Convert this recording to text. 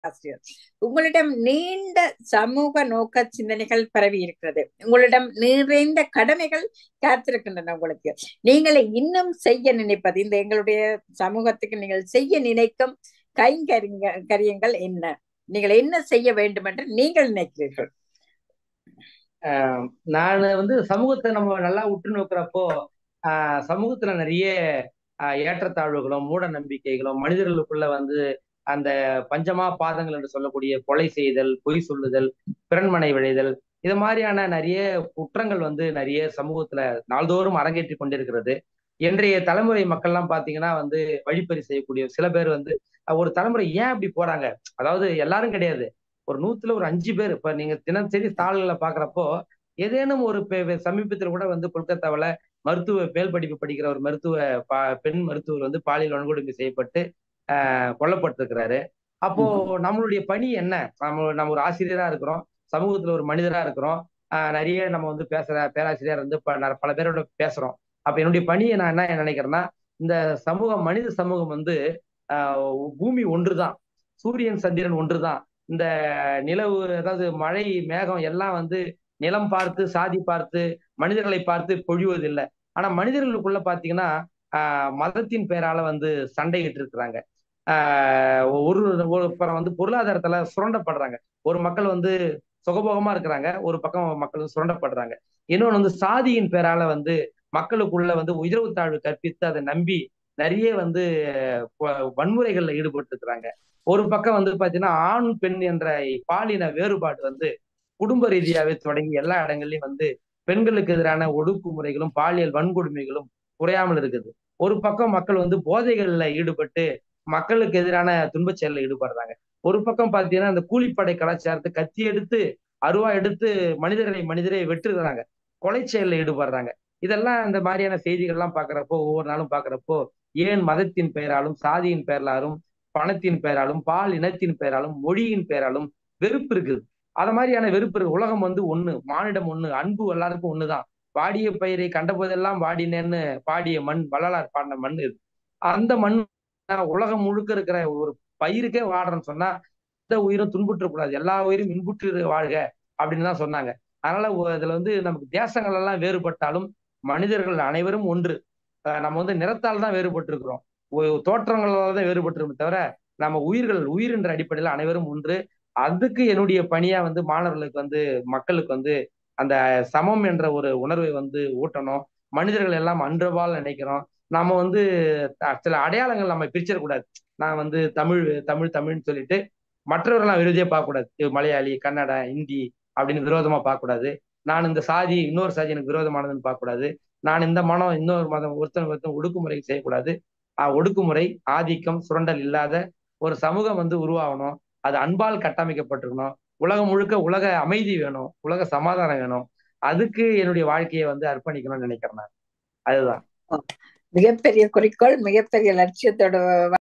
ஆசிரியர் உங்களிடம் நீண்ட சமூக நோக்க சிந்தனைகள் பரவி இருக்கிறது உங்களிடம் நிறைந்த கடமைகள் காத்திருக்கின்றன உங்களுக்கு நீங்கள் இன்னும் செய்ய நினைப்பது இந்த எங்களுடைய சமூகத்துக்கு நீங்கள் செய்ய நினைக்கும் கைங்கரிங்க கரியங்கள் என்ன நீங்கள் என்ன செய்ய வேண்டும் என்று நீங்கள் நினைக்கிறீர்கள் நான் வந்து சமூகத்தை நம்ம நல்லா உற்று நோக்கிறப்போ ஆஹ் சமூகத்துல நிறைய ஏற்றத்தாழ்வுகளும் மூட நம்பிக்கைகளும் மனிதர்களுக்குள்ள வந்து அந்த பஞ்சமா பாதங்கள் என்று சொல்லக்கூடிய கொலை செய்தல் பொய் சொல்லுதல் பிறன்மனை விழைதல் இது மாதிரியான நிறைய குற்றங்கள் வந்து நிறைய சமூகத்துல நாள்தோறும் அரங்கேற்றி கொண்டிருக்கிறது இன்றைய தலைமுறை மக்கள்லாம் பாத்தீங்கன்னா வந்து வழிப்பறி செய்யக்கூடிய சில பேர் வந்து ஒரு தலைமுறை ஏன் அப்படி போறாங்க அதாவது எல்லாரும் கிடையாது ஒரு நூத்துல ஒரு அஞ்சு பேர் இப்ப நீங்க தினசரி தாள்களை பாக்குறப்போ ஏதேனும் ஒரு சமீபத்தில் கூட வந்து கொல்கத்தாவில மருத்துவ மேல் படிப்பு படிக்கிற ஒரு மருத்துவ பெண் மருத்துவர் வந்து பாலியல் வன்கொடுமை செய்யப்பட்டு ஆஹ் கொல்லப்பட்டிருக்கிறாரு அப்போ நம்மளுடைய பணி என்ன நம்ம நம்ம ஒரு ஆசிரியரா இருக்கிறோம் சமூகத்துல ஒரு மனிதரா இருக்கிறோம் ஆஹ் நிறைய நம்ம வந்து பேசுற பேராசிரியர் வந்து பல பேரோட பேசுறோம் அப்ப என்னுடைய பணியை நான் என்ன நினைக்கிறேன்னா இந்த சமூகம் மனித சமூகம் வந்து ஆஹ் பூமி ஒன்றுதான் சூரியன் சந்திரன் ஒன்றுதான் இந்த நிலவு அதாவது மழை மேகம் எல்லாம் வந்து நிலம் பார்த்து சாதி பார்த்து மனிதர்களை பார்த்து பொழிவதில்லை ஆனா மனிதர்களுக்குள்ள பாத்தீங்கன்னா ஆஹ் மதத்தின் பெயரால வந்து சண்டையிட்டு இருக்கிறாங்க ஆஹ் ஒரு ஒரு பக்கம் வந்து பொருளாதாரத்துல சுரண்டப்படுறாங்க ஒரு மக்கள் வந்து சுகபோகமா இருக்கிறாங்க ஒரு பக்கம் மக்கள் சுரண்டப்படுறாங்க இன்னொன்று வந்து சாதியின் பேரால வந்து மக்களுக்குள்ள வந்து உயர்வு தாழ்வு கற்பித்து அதை நம்பி நிறைய வந்து வன்முறைகள்ல ஈடுபட்டு இருக்கிறாங்க ஒரு பக்கம் வந்து பாத்தீங்கன்னா ஆண் பெண் என்ற பாலின வேறுபாடு வந்து குடும்ப ரீதியாவே தொடங்கி எல்லா இடங்கள்லயும் வந்து பெண்களுக்கு எதிரான ஒடுக்குமுறைகளும் பாலியல் வன்கொடுமைகளும் குறையாமல் இருக்குது ஒரு பக்கம் மக்கள் வந்து போதைகள்ல ஈடுபட்டு மக்களுக்கு எதிரான துன்பச் செயலில் ஈடுபடுறாங்க ஒரு பக்கம் பாத்தீங்கன்னா இந்த கூலிப்படை கலாச்சாரத்தை கத்தி எடுத்து அருவா எடுத்து மனிதர்களை மனிதரை வெட்டுறாங்க கொலை செயலில் ஈடுபடுறாங்க இதெல்லாம் இந்த மாதிரியான செய்திகள்லாம் பாக்குறப்போ ஒவ்வொரு நாளும் பாக்குறப்போ ஏன் மதத்தின் பெயராலும் சாதியின் பெயராலும் பணத்தின் பெயராலும் பால் இனத்தின் பெயராலும் மொழியின் பெயராலும் வெறுப்பு இருக்குது அது மாதிரியான வெறுப்பு இருக்கு உலகம் வந்து ஒண்ணு மானிடம் ஒண்ணு அன்பு எல்லாருக்கும் ஒண்ணுதான் வாடிய பயிரை கண்ட போதெல்லாம் வாடினேன்னு பாடிய மண் வள்ளலார் பாடின மண் இது அந்த மண் உலகம் முழுக்க இருக்கிற ஒரு பயிருக்கே வாடுறேன்னு சொன்னா எந்த உயிரும் துன்புற்றக்கூடாது எல்லா உயிரும் இன்புற்று வாழ்க அப்படின்னு தான் சொன்னாங்க அதனால இதுல வந்து நமக்கு தேசங்கள் எல்லாம் வேறுபட்டாலும் மனிதர்கள் அனைவரும் ஒன்று நம்ம வந்து நிறத்தால் தான் வேறுபட்டு இருக்கிறோம் தோற்றங்களால் தான் வேறுபட்டிருக்கோம் தவிர நம்ம உயிர்கள் உயிர் என்ற அடிப்படையில் அனைவரும் ஒன்று அதுக்கு என்னுடைய பணியா வந்து மாணவர்களுக்கு வந்து மக்களுக்கு வந்து அந்த சமம் என்ற ஒரு உணர்வை வந்து ஊட்டணும் மனிதர்கள் எல்லாம் அன்றவால் நினைக்கிறோம் நாம வந்து சில அடையாளங்கள் நம்ம பிரிச்சிடக்கூடாது நான் வந்து தமிழ் தமிழ் தமிழ்னு சொல்லிட்டு மற்றவர்கள்லாம் விரோதியா பார்க்கக்கூடாது மலையாளி கன்னடா ஹிந்தி அப்படின்னு விரோதமா பார்க்கக்கூடாது நான் இந்த சாதி இன்னொரு சாதி எனக்கு விரோதமானதுன்னு பார்க்கக்கூடாது நான் இந்த மனம் இன்னொரு மதம் ஒருத்தன் ஒருத்தன் ஒடுக்குமுறை செய்யக்கூடாது ஒடுக்குமுறை ஆதிக்கம் சுரண்டல் இல்லாத ஒரு சமூகம் வந்து உருவாகணும் அது அன்பால் கட்டமைக்கப்பட்டிருக்கணும் உலகம் முழுக்க உலக அமைதி வேணும் உலக சமாதானம் வேணும் அதுக்கு என்னுடைய வாழ்க்கையை வந்து அர்ப்பணிக்கணும்னு நினைக்கிறேன் நான் அதுதான் மிகப்பெரிய குறிக்கோள் மிகப்பெரிய லட்சியத்தோட